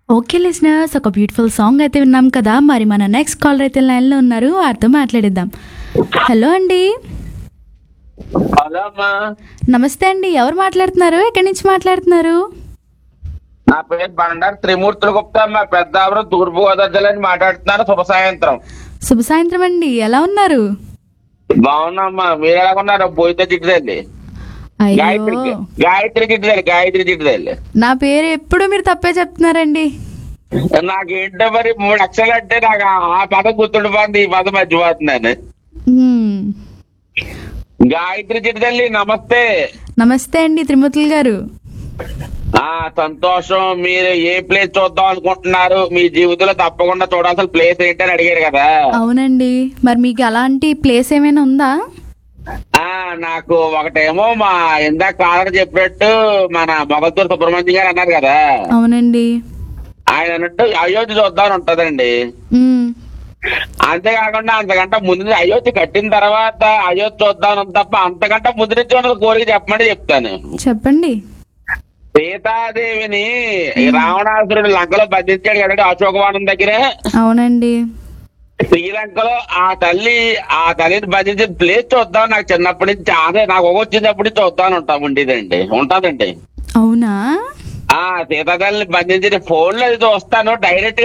Okay listeners ఒక beautiful song అయితే విన్నాం కదా మరి మన నెక్స్ట్ కాలర్ అయితే లైన్లో ఉన్నారు వారితో మాట్లాడిద్దాం హలో అండి హలో అమ్మా నమస్తే అండి ఎవరు మాట్లాడుతున్నారు ఎక్కడి నుంచి మాట్లాడుతున్నారు నా పేరు బండారు త్రిమూర్తుల గుప్తా మా పెద్ద ఆవిడ తూర్పు గోదావరి జిల్లా నుంచి మాట్లాడుతున్నాను శుభ సాయంత్రం శుభ సాయంత్రం అండి ఎలా ఉన్నారు బాగున్నామ్మా మీరు ఎలా ఉన్నారు బోయిత చిట్టుదల్లి గాయత్రి అయ్యో గాయత్రి చిట్టుదల్లి గాయత్రి చిట్టుదల్లి నా పేరు ఎప్పుడు మీరు తప్పే చెప్తున్నారండి నాకేంటో మరి మూడు అక్షరాలు అంటే నాకు ఆ- ఆ పదం గుర్తుండిపోతుంది ఈ పదం మర్చిపోతున్నాను మ్మ్. గాయత్రి చిట్టుదల్లి నమస్తే నమస్తే అండి త్రిమూర్తులు గారు ఆ సంతోషం మీరు ఏ ప్లేస్ చూద్దాం అనుకుంటున్నారు మీ జీవితంలో తప్పకుండా చూడాల్సిన ప్లేస్ ఏంటని అడిగారు కదా అవునండి మరి మీకు అలాంటి ప్లేస్ ఏమైనా ఉందా ఆ నాకు ఒకటేమో మా ఇందాక కాలర్ చెప్పినట్టు మన మొగల్తూరు సుబ్రహ్మణ్యం గారు అన్నారు కదా అవునండి ఆయన అన్నట్టు అయోధ్య చూద్దాం ఉంటదండి మ్మ్. అంతేకాకుండా అంతకంటే ముందు నుంచి అయోధ్య కట్టిన తర్వాత అయోధ్య చూద్దాం అని తప్ప అంతకంటే ముందు నుంచి ఉన్న కోరిక చెప్పమని చెప్తాను చెప్పండి సీతాదేవిని ఈ రావణాసురుడు లంకలో బంధించాడు కదండి అశోకవనం దగ్గర అవునండి శ్రీలంకలో ఆ తల్లి ఆ తల్లిని బంధించిన ప్లేస్ చూద్దాం నాకు చిన్నప్పటి నుంచి అదే నాకు ఒక వచ్చినప్పటి నుంచి చూద్దాం ఉంటాం ఉండేదండి ఉంటదండి అవునా ఆ సీతాతల్లిని బంధించిన ఫోన్ లో అది చూస్తాను డైరెక్ట్